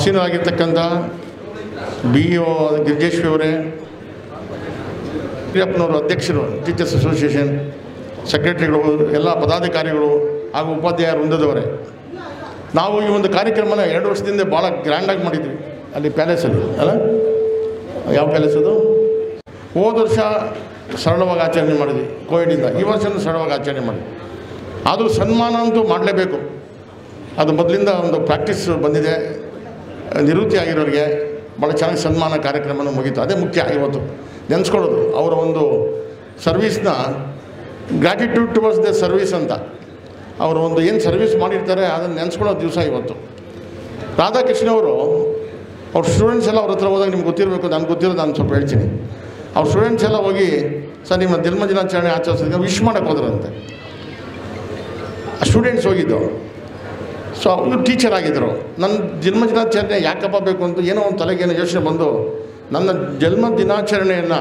ಆಸೀನರಾಗಿರ್ತಕ್ಕಂಥ B E O ಗಿರಿಜೇಶ್ವರಿ ಅವರೇ ಹಿರಿಯಪ್ಪನವರು ಅಧ್ಯಕ್ಷರು teachers association ಸೆಕ್ರೆಟರಿಗಳು ಎಲ್ಲ ಪದಾಧಿಕಾರಿಗಳು ಹಾಗೂ ಉಪಾಧ್ಯಾಯ ವೃಂದದವರೇ ನಾವು ಈ ಒಂದು ಕಾರ್ಯಕ್ರಮನ ಎರಡು ವರ್ಷದಿಂದ ಭಾಳ ಗ್ರ್ಯಾಂಡಾಗಿ ಮಾಡಿದ್ವಿ ಅಲ್ಲಿ ಪ್ಯಾಲೇಸಲ್ಲಿ ಅಲ್ಲ ಯಾವ ಪ್ಯಾಲೇಸ್ ಅದು ಹೋದ ವರ್ಷ ಸರಳವಾಗಿ ಆಚರಣೆ ಮಾಡಿದ್ವಿ ಕೋವಿಡಿಂದ ಈ ವರ್ಷನೂ ಸರಳವಾಗಿ ಆಚರಣೆ ಮಾಡಿದ್ವಿ ಆದರೂ ಸನ್ಮಾನ ಅಂತೂ ಮಾಡಲೇಬೇಕು ಅದು ಮೊದಲಿಂದ ಒಂದು ಪ್ರಾಕ್ಟೀಸ್ ಬಂದಿದೆ ನಿವೃತ್ತಿ ಆಗಿರೋರಿಗೆ ಭಾಳ ಚೆನ್ನಾಗಿ ಸನ್ಮಾನ ಕಾರ್ಯಕ್ರಮನ ಮುಗೀತು ಅದೇ ಮುಖ್ಯ ಇವತ್ತು ನೆನೆಸ್ಕೊಳ್ಳೋದು ಅವರ ಒಂದು ಸರ್ವೀಸ್ನ ಗ್ರ್ಯಾಟಿಟ್ಯೂಡ್ ಟುವರ್ಡ್ಸ್ ದ ಸರ್ವೀಸ್ ಅಂತ ಅವರು ಒಂದು ಏನು ಸರ್ವೀಸ್ ಮಾಡಿರ್ತಾರೆ ಅದನ್ನು ನೆನೆಸ್ಕೊಳ್ಳೋ ದಿವಸ ಇವತ್ತು ರಾಧಾಕೃಷ್ಣ ಅವರು ಅವ್ರ ಸ್ಟೂಡೆಂಟ್ಸ್ ಎಲ್ಲ ಅವ್ರ ಹತ್ರ ಹೋದಾಗ ನಿಮ್ಗೆ ಗೊತ್ತಿರಬೇಕು ನನಗೆ ಗೊತ್ತಿರೋದು ನಾನು ಸ್ವಲ್ಪ ಹೇಳ್ತೀನಿ ಅವ್ರ ಸ್ಟೂಡೆಂಟ್ಸ್ ಎಲ್ಲ ಹೋಗಿ ಸರ್ ನಿಮ್ಮ ಜನ್ಮ ದಿನಾಚರಣೆ ಆಚರಿಸಿದ್ರೆ ವಿಶ್ ಮಾಡೋಕ್ಕೆ ಹೋದ್ರಂತೆ ಸ್ಟೂಡೆಂಟ್ಸ್ ಹೋಗಿದ್ದು ಸೊ ಅವರು ಟೀಚರ್ ಆಗಿದ್ದರು ನನ್ನ ಜನ್ಮ ದಿನಾಚರಣೆ ಯಾಕಪ್ಪ ಬೇಕು ಅಂತ ಏನೋ ಒಂದು ತಲೆಗೇನೋ ಯೋಚನೆ ಬಂದು ನನ್ನ ಜನ್ಮ ದಿನಾಚರಣೆಯನ್ನು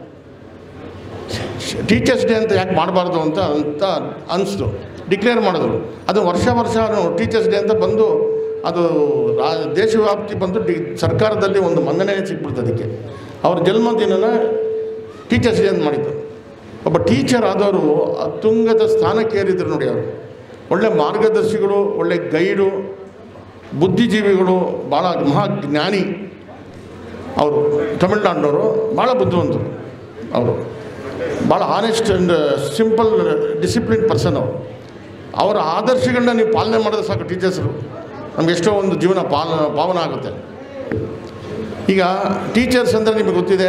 ಟೀಚರ್ಸ್ ಡೇ ಅಂತ ಯಾಕೆ ಮಾಡಬಾರ್ದು ಅಂತ ಅಂತ ಅನಿಸ್ತು ಡಿಕ್ಲೇರ್ ಮಾಡಿದ್ರು ಅದು ವರ್ಷ ವರ್ಷ ಟೀಚರ್ಸ್ ಡೇ ಅಂತ ಬಂದು ಅದು ರಾ ದೇಶವ್ಯಾಪ್ತಿ ಬಂದು ಡಿ ಸರ್ಕಾರದಲ್ಲಿ ಒಂದು ಮನ್ನಣೆ ಸಿಕ್ಬಿಡ್ತು ಅದಕ್ಕೆ ಅವ್ರ ಜನ್ಮದಿನನ ಟೀಚರ್ಸ್ ಡೇ ಅಂತ ಮಾಡಿದ್ದು ಒಬ್ಬ ಟೀಚರ್ ಆದವರು ಅತ್ಯುಂಗದ ಸ್ಥಾನಕ್ಕೆ ಏರಿದ್ರು ನೋಡಿ ಅವರು ಒಳ್ಳೆ ಮಾರ್ಗದರ್ಶಿಗಳು ಒಳ್ಳೆ ಗೈಡು ಬುದ್ಧಿಜೀವಿಗಳು ಭಾಳ ಮಹಾಜ್ಞಾನಿ ಅವರು ತಮಿಳ್ನಾಡಿನವರು ಭಾಳ ಬುದ್ಧಿವಂತರು ಅವರು ಭಾಳ honest and simple discipline person ಅವರು ಅವರ ಆದರ್ಶಗಳನ್ನ ನೀವು ಪಾಲನೆ ಮಾಡಿದ್ರೆ ಸಾಕು ಟೀಚರ್ಸರು ನಮ್ಗೆ ಎಷ್ಟೋ ಒಂದು ಜೀವನ ಪಾಲ ಪಾವನ ಆಗುತ್ತೆ ಈಗ ಟೀಚರ್ಸ್ ಅಂದರೆ ನಿಮಗೆ ಗೊತ್ತಿದೆ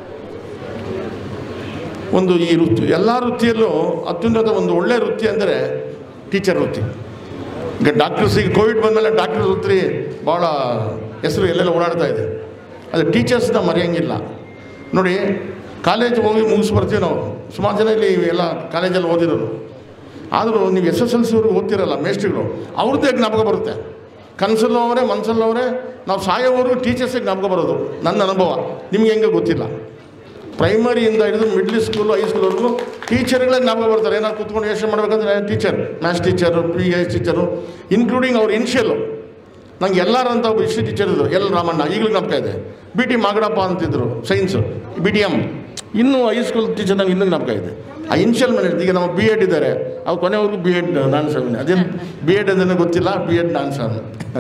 ಒಂದು ಈ ವೃತ್ತಿ ಎಲ್ಲ ವೃತ್ತಿಯಲ್ಲೂ ಅತ್ಯುನ್ನತ ಒಂದು ಒಳ್ಳೆಯ ವೃತ್ತಿ ಅಂದರೆ ಟೀಚರ್ ವೃತ್ತಿ ಈಗ ಡಾಕ್ಟರ್ಸ್ ಈಗ ಕೋವಿಡ್ ಬಂದಮೇಲೆ ಡಾಕ್ಟರ್ ವೃತ್ತಿ ಭಾಳ ಹೆಸರು ಎಲ್ಲೆಲ್ಲ ಓಡಾಡ್ತಾ ಇದೆ ಅದು ಟೀಚರ್ಸ್ನ ಮರೆಯೋಂಗಿಲ್ಲ ನೋಡಿ ಕಾಲೇಜ್ ಹೋಗಿ ಮುಗಿಸಿ ಬರ್ತೀವಿ ನಾವು ಸುಮಾರು ಜನ ಇಲ್ಲಿ ಎಲ್ಲ ಕಾಲೇಜಲ್ಲಿ ಓದಿರೋರು ಆದರೂ ನೀವು ಎಸ್ ಎಸ್ ಎಲ್ ಸಿವರೆಗೂ ಓದ್ತಿರಲ್ಲ ಮೇಸ್ಟ್ರುಗಳು ಅವ್ರದ್ದೇ ಜ್ಞಾಪಕ ಬರುತ್ತೆ ಕನಸಲ್ಲೂ ಅವರೇ ಮನಸ್ಸಲ್ಲೂ ಅವರೇ ನಾವು ಸಾಯೋವರೆಗೂ ಟೀಚರ್ಸೇ ಜ್ಞಾಪಕ ಬರೋದು ನನ್ನ ಅನುಭವ ನಿಮ್ಗೆ ಹೆಂಗೆ ಗೊತ್ತಿಲ್ಲ ಪ್ರೈಮರಿಯಿಂದ ಹಿಡಿದು ಮಿಡ್ಲ್ ಸ್ಕೂಲು ಹೈಸ್ಕೂಲ್ವರೆಗೂ ಟೀಚರ್ಗಳೇ ಜ್ಞಾಪಕ ಬರ್ತಾರೆ ಏನಾದ್ರು ಕೂತ್ಕೊಂಡು ಯೋಚನೆ ಮಾಡಬೇಕಂದ್ರೆ teacher maths teacher P S teacher including ಅವ್ರ ಇನ್ಷಿಯಲ್ಲು ನಂಗೆ ಎಲ್ಲರೂ ಅಂತ ಒಬ್ಬ ಹಿಸ್ಟ್ರಿ ಟೀಚರ್ ಇದ್ದರು ಎಲ್ ರಾಮಣ್ಣ ಈಗಲೂ ಜ್ಞಾಪಕ ಇದೆ ಬಿ ಟಿ ಮಾಗಡಪ್ಪ ಅಂತಿದ್ರು ಸೈನ್ಸು ಬಿ ಟಿ ಎಮ್ ಇನ್ನೂ ಹೈಸ್ಕೂಲ್ ಟೀಚರ್ ನಂಗೆ ಇನ್ನೂ ಜ್ಞಾಪಕ ಇದೆ ಆ ಇನ್ಷಿಯಲ್ ಮೇಲೆ ಈಗ ನಮ್ಮ ಬಿ ಎಡ್ ಇದ್ದಾರೆ ಅವ್ರು ಕೊನೆವರೆಗೂ ಬಿ ಎಡ್ ನಾನು ಸ್ವಾಮಿ ಅದೇನು ಬಿ ಎಡ್ ಅಂದ್ರೆ ಗೊತ್ತಿಲ್ಲ ಬಿ ಎಡ್ ನಾನು ಸ್ವಾಮಿ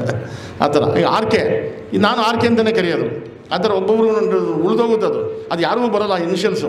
ಆ ಥರ ಈಗ ಆರ್ ಕೆ ನಾನು ಆರ್ ಕೆ ಅಂತಲೇ ಕರೆಯೋದು ಆ ಥರ ಒಬ್ಬೊಬ್ರು ಉಳಿದೋಗುತ್ತೆ ಅದು ಅದು ಯಾರಿಗೂ ಬರೋಲ್ಲ ಇನಿಷಿಯಲ್ಸು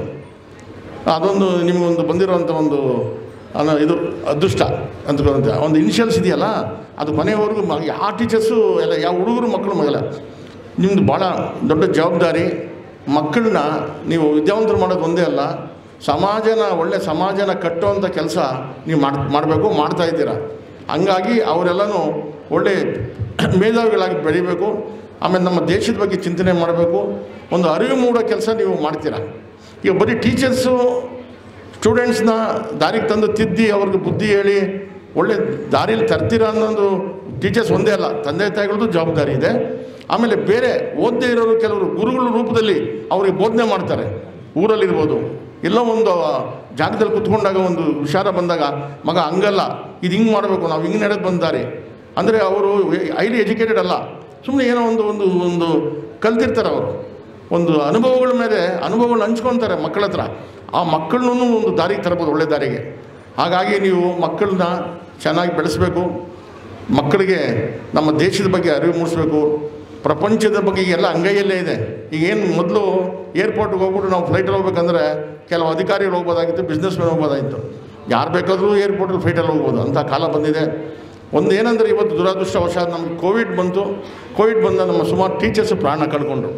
ಅದೊಂದು ನಿಮಗೊಂದು ಬಂದಿರೋವಂಥ ಒಂದು ಅನ್ನೋ ಇದು ಅದೃಷ್ಟ ಅಂದ್ಕೊಂತ ಒಂದು ಇನಿಷಿಯಲ್ಸ್ ಇದೆಯಲ್ಲ ಅದು ಕೊನೆಯವರೆಗೂ ಮ ಯಾವ ಟೀಚರ್ಸು ಎಲ್ಲ ಯಾವ ಹುಡುಗರು ಮಕ್ಕಳು ಮಗಲ್ಲ ನಿಮ್ಮದು ಭಾಳ ದೊಡ್ಡ ಜವಾಬ್ದಾರಿ ಮಕ್ಕಳನ್ನ ನೀವು ವಿದ್ಯಾವಂತರು ಮಾಡೋದು ಒಂದೇ ಅಲ್ಲ ಸಮಾಜನ ಒಳ್ಳೆ ಸಮಾಜನ ಕಟ್ಟುವಂಥ ಕೆಲಸ ನೀವು ಮಾಡಿ ಮಾಡಬೇಕು ಮಾಡ್ತಾ ಇದ್ದೀರಾ ಹಂಗಾಗಿ ಅವರೆಲ್ಲನೂ ಒಳ್ಳೆ ಮೇಧಾವಿಗಳಾಗಿ ಬೆಳಿಬೇಕು ಆಮೇಲೆ ನಮ್ಮ ದೇಶದ ಬಗ್ಗೆ ಚಿಂತನೆ ಮಾಡಬೇಕು ಒಂದು ಅರಿವು ಮೂಡೋ ಕೆಲಸ ನೀವು ಮಾಡ್ತೀರಾ ಈಗ ಬರೀ ಟೀಚರ್ಸು ಸ್ಟೂಡೆಂಟ್ಸ್ನ ದಾರಿಗೆ ತಂದು ತಿದ್ದಿ ಅವ್ರಿಗೆ ಬುದ್ಧಿ ಹೇಳಿ ಒಳ್ಳೆ ದಾರಿಯಲ್ಲಿ ತರ್ತೀರಾ ಅನ್ನೋದು ಟೀಚರ್ಸ್ ಒಂದೇ ಅಲ್ಲ ತಂದೆ ತಾಯಿಗಳದ್ದು ಜವಾಬ್ದಾರಿ ಇದೆ ಆಮೇಲೆ ಬೇರೆ ಓದದೇ ಇರೋರು ಕೆಲವರು ಗುರುಗಳ ರೂಪದಲ್ಲಿ ಅವ್ರಿಗೆ ಬೋಧನೆ ಮಾಡ್ತಾರೆ ಊರಲ್ಲಿರ್ಬೋದು ಎಲ್ಲೋ ಒಂದು ಜಾಗದಲ್ಲಿ ಕುತ್ಕೊಂಡಾಗ ಒಂದು ವಿಚಾರ ಬಂದಾಗ ಮಗ ಹಂಗಲ್ಲ ಇದು ಹಿಂಗೆ ಮಾಡಬೇಕು ನಾವು ಹಿಂಗೆ ನಡೆದು ಬಂದಾರೆ ಅಂದರೆ ಅವರು ಹೈಲಿ ಎಜುಕೇಟೆಡ್ ಅಲ್ಲ ಸುಮ್ಮನೆ ಏನೋ ಒಂದು ಒಂದು ಒಂದು ಕಲ್ತಿರ್ತಾರೆ ಅವರು ಒಂದು ಅನುಭವಗಳ ಮೇಲೆ ಅನುಭವಗಳನ್ನ ಹಂಚ್ಕೊತಾರೆ ಮಕ್ಕಳ ಹತ್ರ ಆ ಮಕ್ಕಳನ್ನೂ ಒಂದು ದಾರಿಗೆ ತರಬೋದು ಒಳ್ಳೆ ದಾರಿಗೆ ಹಾಗಾಗಿ ನೀವು ಮಕ್ಕಳನ್ನ ಚೆನ್ನಾಗಿ ಬೆಳೆಸಬೇಕು ಮಕ್ಕಳಿಗೆ ನಮ್ಮ ದೇಶದ ಬಗ್ಗೆ ಅರಿವು ಮೂಡಿಸ್ಬೇಕು ಪ್ರಪಂಚದ ಬಗ್ಗೆ ಎಲ್ಲ ಅಂಗೈಯಲ್ಲೇ ಇದೆ ಈಗ ಏನು ಮೊದಲು ಏರ್ಪೋರ್ಟ್ಗೆ ಹೋಗ್ಬಿಟ್ಟು ನಾವು ಫ್ಲೈಟಲ್ಲಿ ಹೋಗ್ಬೇಕಂದ್ರೆ ಕೆಲವು ಅಧಿಕಾರಿಗಳು ಹೋಗ್ಬೋದಾಗಿತ್ತು ಬಿಸ್ನೆಸ್ ಮ್ಯಾನ್ ಹೋಗ್ಬೋದಾಗಿತ್ತು ಯಾರು ಬೇಕಾದರೂ ಏರ್ಪೋರ್ಟಲ್ಲಿ ಫ್ಲೈಟಲ್ಲಿ ಹೋಗ್ಬೋದು ಅಂಥ ಕಾಲ ಬಂದಿದೆ ಒಂದು ಏನಂದರೆ ಇವತ್ತು ದುರದೃಷ್ಟವಶಾತ್ ನಮಗೆ ಕೋವಿಡ್ ಬಂತು ಕೋವಿಡ್ ಬಂದ ನಮ್ಮ ಸುಮಾರು ಟೀಚರ್ಸ್ ಪ್ರಾಣ ಕಳ್ಕೊಂಡ್ರು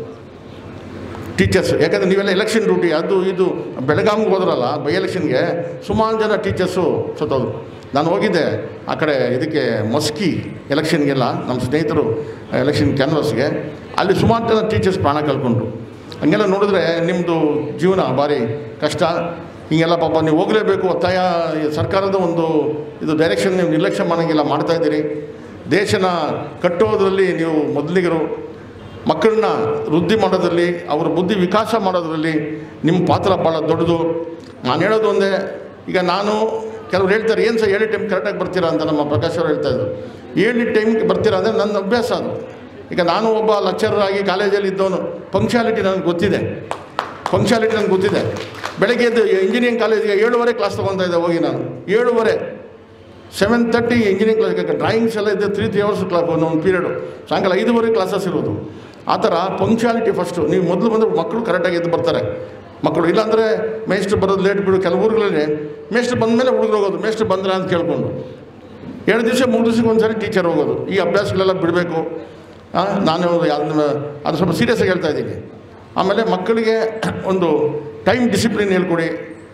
ಟೀಚರ್ಸ್ ಯಾಕಂದರೆ ನೀವೆಲ್ಲ ಎಲೆಕ್ಷನ್ ಡ್ಯೂಟಿ ಅದು ಇದು ಬೆಳಗಾವಿಗೆ ಹೋದ್ರಲ್ಲ ಬೈ ಎಲೆಕ್ಷನ್ಗೆ ಸುಮಾರು ಜನ ಟೀಚರ್ಸು ಸತ್ತೋದ್ರು ನಾನು ಹೋಗಿದ್ದೆ ಆ ಕಡೆ ಇದಕ್ಕೆ ಮಸ್ಕಿ ಎಲೆಕ್ಷನ್ಗೆಲ್ಲ ನಮ್ಮ ಸ್ನೇಹಿತರು ಎಲೆಕ್ಷನ್ ಕ್ಯಾನ್ವಸ್ಗೆ ಅಲ್ಲಿ ಸುಮಾರು ಜನ ಟೀಚರ್ಸ್ ಪ್ರಾಣ ಕಳ್ಕೊಂಡ್ರು ಹಂಗೆಲ್ಲ ನೋಡಿದ್ರೆ ನಿಮ್ಮದು ಜೀವನ ಭಾರಿ ಕಷ್ಟ ಹಿಂಗೆಲ್ಲ ಪಾಪ ನೀವು ಹೋಗಲೇಬೇಕು ಒತ್ತಾಯ ಈ ಸರ್ಕಾರದ ಒಂದು ಇದು ಡೈರೆಕ್ಷನ್ ನೀವು ನಿರ್ಲಕ್ಷ್ಯ ಮಾಡೋಂಗಿಲ್ಲ ಮಾಡ್ತಾಯಿದ್ದೀರಿ ದೇಶನ ಕಟ್ಟೋದ್ರಲ್ಲಿ ನೀವು ಮೊದಲಿಗರು ಮಕ್ಕಳನ್ನ ವೃದ್ಧಿ ಮಾಡೋದ್ರಲ್ಲಿ ಅವರ ಬುದ್ಧಿ ವಿಕಾಸ ಮಾಡೋದ್ರಲ್ಲಿ ನಿಮ್ಮ ಪಾತ್ರ ಭಾಳ ದೊಡ್ಡದು ನಾನು ಹೇಳೋದು ಒಂದೇ ಈಗ ನಾನು ಕೆಲವ್ರು ಹೇಳ್ತಾರೆ ಏನು ಸರ್ ಏಳು ಟೈಮ್ ಕರೆಕ್ಟಾಗಿ ಬರ್ತೀರಾ ಅಂತ ನಮ್ಮ ಪ್ರಕಾಶ್ ಅವರು ಹೇಳ್ತಾ ಇದ್ರು ಏಳು ಟೈಮ್ಗೆ ಬರ್ತೀರಾ ಅಂದರೆ ನನ್ನ ಅಭ್ಯಾಸ ಅದು ಈಗ ನಾನು ಒಬ್ಬ ಲೆಕ್ಚರರ್ ಆಗಿ ಕಾಲೇಜಲ್ಲಿ ಇದ್ದವನು ಪಂಕ್ಚುಯಾಲಿಟಿ ನನಗೆ ಗೊತ್ತಿದೆ ಪಂಕ್ಚುಯಾಲಿಟಿ ನನಗೆ ಗೊತ್ತಿದೆ ಬೆಳಗ್ಗೆ ಎದ್ದು ಇಂಜಿನಿಯರಿಂಗ್ ಕಾಲೇಜಿಗೆ ಏಳುವರೆ ಕ್ಲಾಸ್ ತೊಗೊತಾ ಇದ್ದೆ ಹೋಗಿ ನಾನು ಏಳುವರೆ seven thirty engineering class drawings ಎಲ್ಲ ಇದ್ದೆ ತ್ರೀ ತ್ರೀ ಅವರ್ಸ್ ಕ್ಲಾಸ್ ಒಂದು ಪೀರಿಯಡು ಸಾಯಂಕಾಲ ಐದುವರೆ ಕ್ಲಾಸಸ್ ಇರೋದು ಆ ಥರ ಪಂಕ್ಚುಯಾಲಿಟಿ ಫಸ್ಟು ನೀವು ಮೊದಲು ಬಂದರೆ ಮಕ್ಕಳು ಕರೆಕ್ಟಾಗಿ ಎದ್ದು ಬರ್ತಾರೆ ಮಕ್ಕಳು ಇಲ್ಲಾಂದರೆ ಮೇಷ್ಟ್ರು ಬರೋದು ಲೇಟ್ ಬಿಡು ಕೆಲವು ಊರುಗಳಲ್ಲಿ ಮೇಷ್ಟ್ರು ಬಂದ ಮೇಲೆ ಹುಡುಗರು ಹೋಗೋದು ಮೇಷ್ಟ್ರು ಬಂದ್ರ ಅಂತ ಕೇಳ್ಕೊಂಡು ಎರಡು ದಿವಸ ಮೂರು ದಿವಸಕ್ಕೆ ಒಂದು ಸಾರಿ ಟೀಚರ್ ಹೋಗೋದು ಈ ಅಭ್ಯಾಸಗಳೆಲ್ಲ ಬಿಡಬೇಕು ನಾನು ಅದನ್ನ ಅದು ಸ್ವಲ್ಪ ಸೀರಿಯಸ್ಸಾಗಿ ಹೇಳ್ತಾ ಇದ್ದೀನಿ ಆಮೇಲೆ ಮಕ್ಕಳಿಗೆ ಒಂದು ಟೈಮ್ ಡಿಸಿಪ್ಲಿನ್ ಹೇಳ್ಕೊಡಿ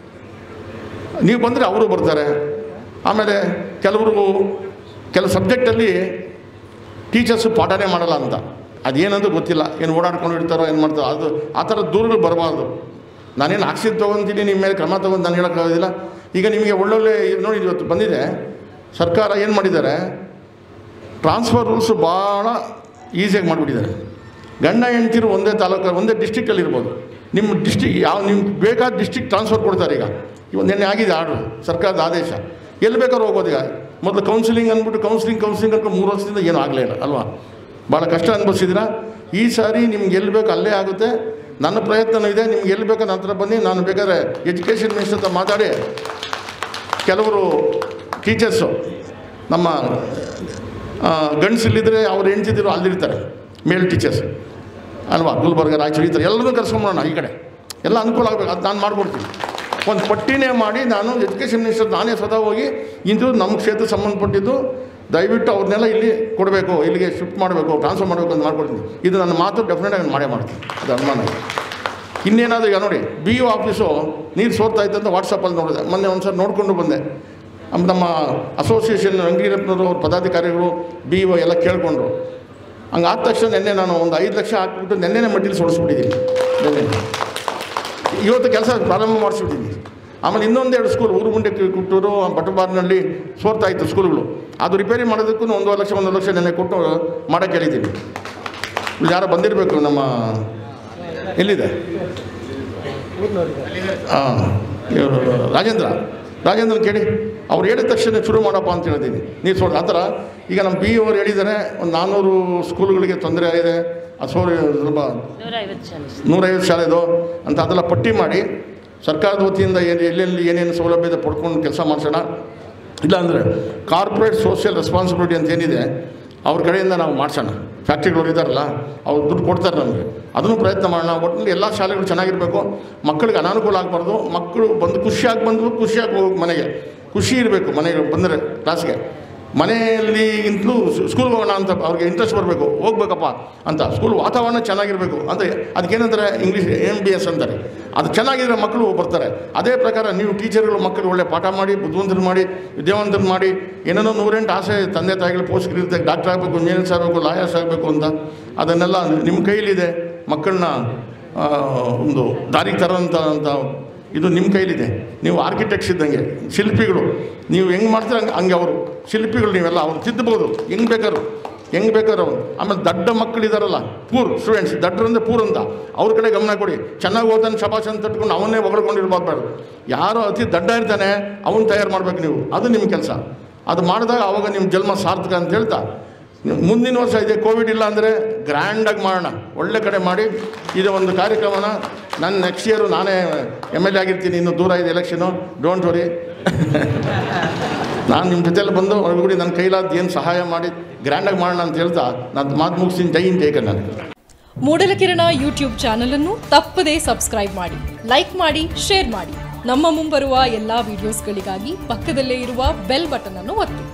ನೀವು ಬಂದರೆ ಅವರು ಬರ್ತಾರೆ ಆಮೇಲೆ ಕೆಲವರು ಕೆಲವು ಸಬ್ಜೆಕ್ಟಲ್ಲಿ ಟೀಚರ್ಸು ಪಾಠನೇ ಮಾಡಲ್ಲ ಅಂತ ಅದೇನಂತ ಗೊತ್ತಿಲ್ಲ ಏನು ಓಡಾಡ್ಕೊಂಡು ಇರ್ತಾರೋ ಏನು ಮಾಡ್ತಾರೋ ಅದು ಆ ಥರ ದೂರಗಳು ಬರಬಾರ್ದು ನಾನೇನು ಆಕ್ಸಿಜನ್ ತೊಗೊತೀನಿ ನಿಮ್ಮ ಮೇಲೆ ಕ್ರಮ ತೊಗೊಂಡು ನಾನು ಹೇಳೋಕ್ಕಾಗೋದಿಲ್ಲ ಈಗ ನಿಮಗೆ ಒಳ್ಳೊಳ್ಳೆ ಇದು ನೋಡಿ ಇವತ್ತು ಬಂದಿದೆ ಸರ್ಕಾರ ಏನು ಮಾಡಿದ್ದಾರೆ ಟ್ರಾನ್ಸ್ಫರ್ ರೂಲ್ಸು ಭಾಳ ಈಸಿಯಾಗಿ ಮಾಡಿಬಿಟ್ಟಿದ್ದಾರೆ ಗಂಡ ಹೆಂಡ್ತಿರು ಒಂದೇ ತಾಲೂಕು ಒಂದೇ ಡಿಸ್ಟಿಕ್ಕಲ್ಲಿ ಇರ್ಬೋದು ನಿಮ್ಮ ಡಿಸ್ಟಿಕ್ ಯಾವ ನಿಮ್ಗೆ ಬೇಕಾದ ಡಿಸ್ಟಿಕ್ ಟ್ರಾನ್ಸ್ಫರ್ ಕೊಡ್ತಾರೆ ಈಗ ಇವಾಗ ನಿನ್ನೆ ಆಗಿದೆ ಆರ್ಡ್ರು ಸರ್ಕಾರದ ಆದೇಶ ಎಲ್ಲಿ ಬೇಕಾದ್ರೂ ಹೋಗ್ಬೋದು ಈಗ ಮೊದಲು ಕೌನ್ಸಿಲಿಂಗ್ ಅಂದ್ಬಿಟ್ಟು ಕೌನ್ಸಿಲಿಂಗ್ ಕೌನ್ಸಿಲಿಂಗ್ ಅಂತ ಮೂರು ವರ್ಷದಿಂದ ಏನೂ ಆಗಲೇ ಇಲ್ಲ ಅಲ್ವಾ ಭಾಳ ಕಷ್ಟ ಅನುಭವಿಸಿದ್ದೀರಾ ಈ ಸಾರಿ ನಿಮ್ಗೆ ಎಲ್ಲಿ ಬೇಕು ಅಲ್ಲೇ ಆಗುತ್ತೆ ನನ್ನ ಪ್ರಯತ್ನನೂ ಇದೆ ನಿಮ್ಗೆ ಎಲ್ಲಿ ಬೇಕೋ ನನ್ನ ಹತ್ರ ಬನ್ನಿ ನಾನು ಬೇಕಾದ್ರೆ ಎಜುಕೇಷನ್ ಮಿನಿಸ್ಟರ್ ಹತ್ರ ಮಾತಾಡಿ ಕೆಲವರು ಟೀಚರ್ಸು ನಮ್ಮ ಆ, ಗಂಡಸಿಲ್ಲಿದ್ದರೆ ಅವ್ರು ಹೆಂಡ್ತಿದ್ರು ಅಲ್ಲಿರ್ತಾರೆ ಮೇಲ್ ಟೀಚರ್ಸ್ ಅಲ್ವಾ ಗುಲ್ಬರ್ಗ ರಾಯಚೂರು ಈ ಥರ ಎಲ್ಲರೂ ಕರ್ಸ್ಕೊಂಬೋಣ ಈ ಕಡೆ ಎಲ್ಲ ಅನುಕೂಲ ಆಗಬೇಕು ಅದು ನಾನು ಮಾಡ್ಕೊಡ್ತೀನಿ ಒಂದು ಪಟ್ಟಿನೇ ಮಾಡಿ ನಾನು ಎಜುಕೇಷನ್ ಮಿನಿಸ್ಟರ್ ನಾನೇ ಸ್ವತಃ ಹೋಗಿ ಇದು ನಮ್ಮ ಕ್ಷೇತ್ರ ಸಂಬಂಧಪಟ್ಟಿದ್ದು ದಯವಿಟ್ಟು ಅವ್ರನ್ನೆಲ್ಲ ಇಲ್ಲಿ ಕೊಡಬೇಕು ಇಲ್ಲಿಗೆ ಶಿಫ್ಟ್ ಮಾಡಬೇಕು ಟ್ರಾನ್ಸ್ಫರ್ ಮಾಡಬೇಕು ಅಂತ ಮಾಡ್ಕೊಡ್ತೀನಿ ಇದು ನನ್ನ ಮಾತು ಡೆಫಿನೆಟಾಗಿ ಮಾಡೇ ಮಾಡ್ತೀನಿ ಅದು ಅನುಮಾನ ಇಲ್ಲ ಇನ್ನೇನಾದರೂ ಈಗ ನೋಡಿ ಬಿ ಯು ಆಫೀಸು ನೀರು ಸೋರ್ತಾ ಇತ್ತು ಅಂತ ವಾಟ್ಸಪ್ಪಲ್ಲಿ ನೋಡಿದೆ ಮೊನ್ನೆ ಒಂದು ಸಲ ನೋಡಿಕೊಂಡು ಬಂದೆ ಅಮ್- ನಮ್ಮ ಅಸೋಸಿಯೇಷನ್ ಅಂಗಡಿರಪ್ಪನವರು ಅವ್ರ ಪದಾಧಿಕಾರಿಗಳು ಬಿ ಒ ಎಲ್ಲ ಕೇಳಿಕೊಂಡ್ರು ಹಂಗೆ ಆದ ತಕ್ಷಣ ನಿನ್ನೆ ನಾನು ಒಂದು ಐದು ಲಕ್ಷ ಹಾಕ್ಬಿಟ್ಟು ನಿನ್ನೆನೇ ಮಟ್ಟಿಲಿ ಸೋಡಿಸ್ಬಿಟ್ಟಿದ್ದೀನಿ ನಿನ್ನೆ ಇವತ್ತು ಕೆಲಸ ಪ್ರಾರಂಭ ಮಾಡಿಸ್ಬಿಟ್ಟಿದ್ದೀನಿ ಆಮೇಲೆ ಇನ್ನೊಂದೆರಡು ಸ್ಕೂಲ್ ಊರು ಮುಂಡೆ ಕುಟ್ಟೂರು ಬಟಬಾರ್ನಲ್ಲಿ ಸೋರ್ತಾ ಇತ್ತು ಸ್ಕೂಲ್ಗಳು ಅದು ರಿಪೇರಿ ಮಾಡೋದಕ್ಕೂ ಒಂದೂವರೆ ಲಕ್ಷ ಒಂದು ಲಕ್ಷ ನೆನ್ನೆ ಕೊಟ್ಟು ಮಾಡೋಕ್ಕೆ ಹೇಳಿದ್ದೀನಿ ಇಲ್ಲಿ ಯಾರೋ ಬಂದಿರಬೇಕು ನಮ್ಮ ಎಲ್ಲಿದೆ ಹಾಂ ಇವರು ರಾಜೇಂದ್ರ ರಾಜೇಂದ್ರ ಕೇಳಿ ಅವ್ರು ಹೇಳಿದ ತಕ್ಷಣ ಶುರು ಮಾಡಪ್ಪ ಅಂತ ಹೇಳಿದ್ದೀನಿ ನೀವು ಸೋಡ್ ಆ ಥರ ಈಗ ನಮ್ಮ ಬಿ ಅವ್ರು ಹೇಳಿದ್ದಾರೆ ಒಂದು ನಾನ್ನೂರು ಸ್ಕೂಲ್ಗಳಿಗೆ ತೊಂದರೆ ಆಗಿದೆ ಅದು ಸೋರ್ ಸ್ವಲ್ಪ ನೂರೈವತ್ತು ಚಾಲೀಸ್ ನೂರೈವತ್ತು ಶಾಲೆದು ಅಂತ ಅದೆಲ್ಲ ಪಟ್ಟಿ ಮಾಡಿ ಸರ್ಕಾರದ ವತಿಯಿಂದ ಏನು ಎಲ್ಲೆಲ್ಲಿ ಏನೇನು ಸೌಲಭ್ಯ ಇದೆ ಪಡ್ಕೊಂಡು ಕೆಲಸ ಮಾಡಿಸೋಣ ಇಲ್ಲಾಂದರೆ ಕಾರ್ಪೊರೇಟ್ ಸೋಷಿಯಲ್ ರೆಸ್ಪಾನ್ಸಿಬಿಲಿಟಿ ಅಂತ ಏನಿದೆ ಅವ್ರ ಕಡೆಯಿಂದ ನಾವು ಮಾಡಿಸೋಣ ಫ್ಯಾಕ್ಟ್ರಿಗಳು ಇದ್ದಾರಲ್ಲ ಅವ್ರು ದುಡ್ಡು ಕೊಡ್ತಾರೆ ನಮಗೆ ಅದನ್ನು ಪ್ರಯತ್ನ ಮಾಡೋಣ ಒಟ್ಟಿನಲ್ಲಿ ಎಲ್ಲ ಶಾಲೆಗಳು ಚೆನ್ನಾಗಿರಬೇಕು ಮಕ್ಕಳಿಗೆ ಅನಾನುಕೂಲ ಆಗಬಾರ್ದು ಮಕ್ಕಳು ಬಂದು ಖುಷಿಯಾಗಿ ಬಂದು ಖುಷಿಯಾಗಿ ಹೋಗಿ ಮನೆಗೆ ಖುಷಿ ಇರಬೇಕು ಮನೆಗೆ ಬಂದರೆ ಕ್ಲಾಸ್ಗೆ ಮನೆಯಲ್ಲಿಗಿಂತಲೂ ಸ್ಕೂಲ್ಗೆ ಹೋಗೋಣ ಅಂತ ಅವ್ರಿಗೆ ಇಂಟ್ರೆಸ್ಟ್ ಬರಬೇಕು ಹೋಗ್ಬೇಕಪ್ಪ ಅಂತ ಸ್ಕೂಲ್ ವಾತಾವರಣ ಚೆನ್ನಾಗಿರಬೇಕು ಅಂದರೆ ಅದಕ್ಕೇನಂತಾರೆ ಇಂಗ್ಲೀಷ್ ಎಮ್ ಬಿ ಎಸ್ ಅಂತಾರೆ ಅದು ಚೆನ್ನಾಗಿದ್ರೆ ಮಕ್ಕಳು ಬರ್ತಾರೆ ಅದೇ ಪ್ರಕಾರ ನೀವು ಟೀಚರ್ಗಳು ಮಕ್ಕಳು ಒಳ್ಳೆ ಪಾಠ ಮಾಡಿ ಬುದ್ಧಿವಂತರು ಮಾಡಿ ವಿದ್ಯಾವಂತರು ಮಾಡಿ ಏನೇನೋ ನೂರೆಂಟು ಆಸೆ ತಂದೆ ತಾಯಿಗಳು ಪೋಷಕರು ಇರ್ತಾರೆ ಡಾಕ್ಟರ್ ಆಗಬೇಕು ಇಂಜಿನಿಯರ್ಸ್ ಆಗಬೇಕು ಲಾಯರ್ಸ್ ಆಗಬೇಕು ಅಂತ ಅದನ್ನೆಲ್ಲ ನಿಮ್ಮ ಕೈಲಿದೆ ಮಕ್ಕಳನ್ನ ಆ, ಒಂದು ದಾರಿಗೆ ತರೋಂಥ ಅಂತ ಇದು ನಿಮ್ಮ ಕೈಲಿದೆ ನೀವು ಆರ್ಕಿಟೆಕ್ಟ್ಸ್ ಇದ್ದಂಗೆ ಶಿಲ್ಪಿಗಳು ನೀವು ಹೆಂಗೆ ಮಾಡ್ತೀರ ಹಂಗೆ ಹಂಗೆ ಅವರು ಶಿಲ್ಪಿಗಳು ನೀವೆಲ್ಲ ಅವ್ರು ತಿದ್ದಬೋದು ಹೆಂಗೆ ಬೇಕಾದ್ರು ಹೆಂಗೆ ಬೇಕಾದ್ರು ಅವ್ರು ಆಮೇಲೆ ದಡ್ಡ ಮಕ್ಕಳಿದಾರಲ್ಲ ಪೂರ್ ಸ್ಟೂಡೆಂಟ್ಸ್ ದಡ್ಡರು ಅಂದರೆ ಪೂರ್ ಅಂತ ಅವ್ರ ಕಡೆ ಗಮನ ಕೊಡಿ ಚೆನ್ನಾಗಿ ಓದಾನೆ ಶಬಾಷ್ ಅಂತ ತಟ್ಕೊಂಡು ಅವನ್ನೇ ಹೊಗಳ್ಕೊಂಡಿರ್ಬಾರ್ದು ಯಾರೋ ಅತಿ ದಡ್ಡ ಇರ್ತಾನೆ ಅವನ್ನ ತಯಾರು ಮಾಡ್ಬೇಕು ನೀವು ಅದು ನಿಮ್ಮ ಕೆಲಸ ಅದು ಮಾಡಿದಾಗ ಅವಾಗ ನಿಮ್ಮ ಜನ್ಮ ಸಾರ್ಥಕ ಅಂತ ಹೇಳ್ತಾ ನೀವು ಮುಂದಿನ ವರ್ಷ ಇದೆ ಕೋವಿಡ್ ಇಲ್ಲ ಅಂದರೆ ಗ್ರ್ಯಾಂಡಾಗಿ ಮಾಡೋಣ ಒಳ್ಳೆ ಕಡೆ ಮಾಡಿ ಇದು ಒಂದು ಕಾರ್ಯಕ್ರಮನ ನಾನು ನೆಕ್ಸ್ಟ್ ಇಯರು ನಾನೇ ಎಮ್ ಎಲ್ ಎ ಆಗಿರ್ತೀನಿ ಇನ್ನು ದೂರ ಇದೆ ಎಲೆಕ್ಷನು ಡೋಂಟ್ ವರಿ ನಾನು ನಿಮ್ಮ ಜೊತೆಯಲ್ಲಿ ಬಂದು ಒಳಗಡೆ ನನ್ನ ಕೈಲಾದ ಏನು ಸಹಾಯ ಮಾಡಿ ಗ್ರ್ಯಾಂಡಾಗಿ ಮಾಡೋಣ ಅಂತ ಹೇಳ್ತಾ ನಾನು ಮಾತು ಮುಗಿಸ್ತೀನಿ ಜೈ ಹಿಂದ್ ಜೈ ಕರ್ನಾಟಕ ಮೂಡಲಕಿರಣ ಯೂಟ್ಯೂಬ್ ಚಾನಲ್ ಅನ್ನು ತಪ್ಪದೇ ಸಬ್ಸ್ಕ್ರೈಬ್ ಮಾಡಿ ಲೈಕ್ ಮಾಡಿ ಶೇರ್ ಮಾಡಿ ನಮ್ಮ ಮುಂಬರುವ ಎಲ್ಲಾ ವಿಡಿಯೋಸ್ಗಳಿಗಾಗಿ ಪಕ್ಕದಲ್ಲೇ ಇರುವ ಬೆಲ್ ಬಟನ್ ಅನ್ನು ಒತ್ತಿ